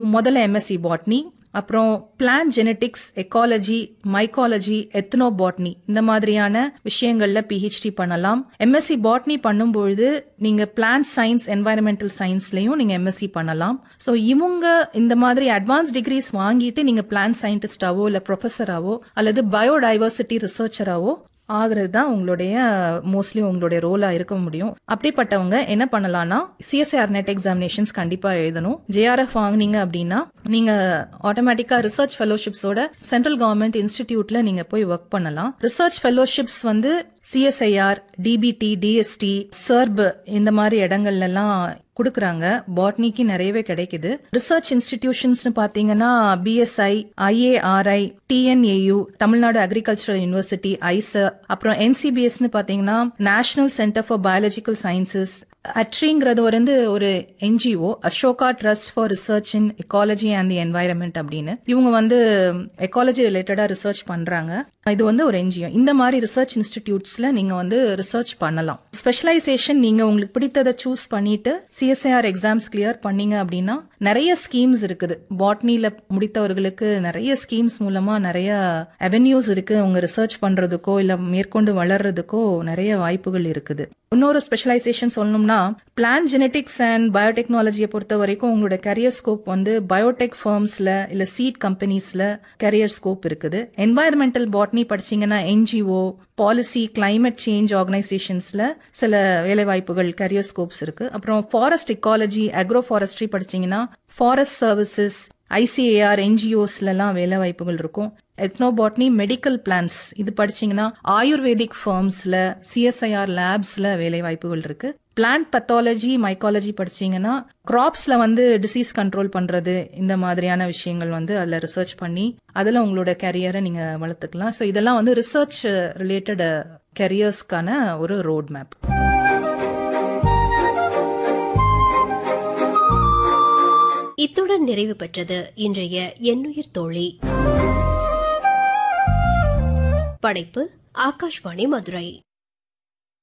முதல்ல MSc botany அப்புறம் plant genetics ecology mycology ethnobotany இந்த மாதிரியான விஷயங்கள்ல பிஹெச்டி பண்ணலாம் எம்எஸ்சி பாட்னி பண்ணும்பொழுது நீங்க பிளான்ட் சயின்ஸ் என்வாயரமெண்டல் சயின்ஸ்லயும் நீங்க எம்எஸ்சி பண்ணலாம் ஸோ இவங்க இந்த மாதிரி அட்வான்ஸ் டிகிரிஸ் வாங்கிட்டு நீங்க பிளான்ட் சயின்டிஸ்டாவோ இல்ல ப்ரொஃபஸராவோ அல்லது பயோடைவர்சிட்டி ரிசர்ச்சராவோ ஆகிறது தான் உங்களுடைய மோஸ்ட்லி உங்களுடைய ரோலா இருக்க முடியும் அப்படிப்பட்டவங்க என்ன பண்ணலாம்னா சிஎஸ்ஆர் நெட் எக்ஸாமினேஷன்ஸ் கண்டிப்பா எழுதணும் ஜேஆர்எஃப் வாங்குனீங்க அப்படின்னா நீங்க ஆட்டோமேட்டிக்கா ரிசர்ச் ஃபெலோஷிப்ஸோட சென்ட்ரல் கவர்மெண்ட் இன்ஸ்டிடியூட்ல நீங்க போய் ஒர்க் பண்ணலாம் ரிசர்ச் ஃபெலோஷிப்ஸ் வந்து சிஎஸ்ஐஆர் டிபிடி டிஎஸ்டி சர்ப் இந்த மாதிரி இடங்கள்ல எல்லாம் கொடுக்கறாங்க பாட்னிக்கு நிறையவே கிடைக்குது ரிசர்ச் இன்ஸ்டிடியூஷன்ஸ்னு பாத்தீங்கன்னா BSI IARI TNAU Tamil Nadu agricultural university IISER அப்புறம் என்சிபிஎஸ்னு பாத்தீங்கன்னா national centre for biological sciences அட்ரிங்கிறது வந்து ஒரு NGO Ashoka trust for research in ecology and the environment அப்படின்னு இவங்க வந்து எக்காலஜி ரிலேட்டடா ரிசர்ச் பண்றாங்க இது வந்து ஒரு என்ஜிஓ இந்த மாதிரி ரிசர்ச் இன்ஸ்டிடியூட்ஸ்ல நீங்க வந்து ரிசர்ச் பண்ணலாம் ஸ்பெஷலைசேஷன் நீங்க உங்களுக்கு பிடித்ததை சூஸ் பண்ணிட்டு சிஎஸ்ஐஆர் எக்ஸாம்ஸ் கிளியர் பண்ணீங்க அப்படின்னா நிறைய ஸ்கீம்ஸ் இருக்குது பாட்னில முடித்தவர்களுக்கு நிறைய ஸ்கீம்ஸ் மூலமா நிறைய அவென்யூஸ் இருக்கு உங்க ரிசர்ச் பண்றதுக்கோ இல்ல மேற்கொண்டு வளர்றதுக்கோ நிறைய வாய்ப்புகள் இருக்குது இன்னொரு ஸ்பெஷலைசேஷன் சொல்லணும்னா பிளான் ஜெனட்டிக்ஸ் அண்ட் பயோடெக்னாலஜியை பொறுத்த வரைக்கும் உங்களோட கரியர் ஸ்கோப் வந்து பயோடெக் ஃபர்ம்ஸ்ல இல்ல சீட் கம்பெனிஸ்ல கரியர் ஸ்கோப் இருக்குது என்வாயர்மெண்டல் பாட்னி படிச்சீங்கன்னா என்ஜிஓ பாலிசி கிளைமேட் சேஞ்ச் ஆர்கனைசேஷன்ஸ்ல சில வேலைவாய்ப்புகள் கரியர் ஸ்கோப்ஸ் இருக்கு அப்புறம் ஃபாரஸ்ட் இக்காலஜி அக்ரோ ஃபாரஸ்ட்ரி படிச்சீங்கன்னா ஃபாரஸ்ட் சர்வீசஸ் ஐசிஏஆர் என்ஜிஓஸ்லாம் வேலை வாய்ப்புகள் இருக்கும் எத்னோபாட்னி மெடிக்கல் பிளான்ஸ் இது படிச்சீங்கன்னா ஆயுர்வேதிக் ஃபார்ம்ஸ்ல சிஎஸ்ஐஆர் லேப்ஸ்ல வேலை வாய்ப்புகள் இருக்கு பிளான்ட் பத்தாலஜி மைக்காலஜி படிச்சீங்கன்னா கிராப்ஸ்ல வந்து டிசீஸ் கண்ட்ரோல் பண்றது இந்த மாதிரியான விஷயங்கள் வந்து அதுல ரிசர்ச் பண்ணி அதுல உங்களோட கரியரை நீங்க வளர்த்துக்கலாம் ஸோ இதெல்லாம் வந்து ரிசர்ச் ரிலேட்டட் கரியர்ஸ்க்கான ஒரு ரோட் மேப் இத்துடன் நிறைவு பெற்றது இன்றைய எண்ணுயிர் தோழி படைப்பு ஆகாஷ்வாணி மதுரை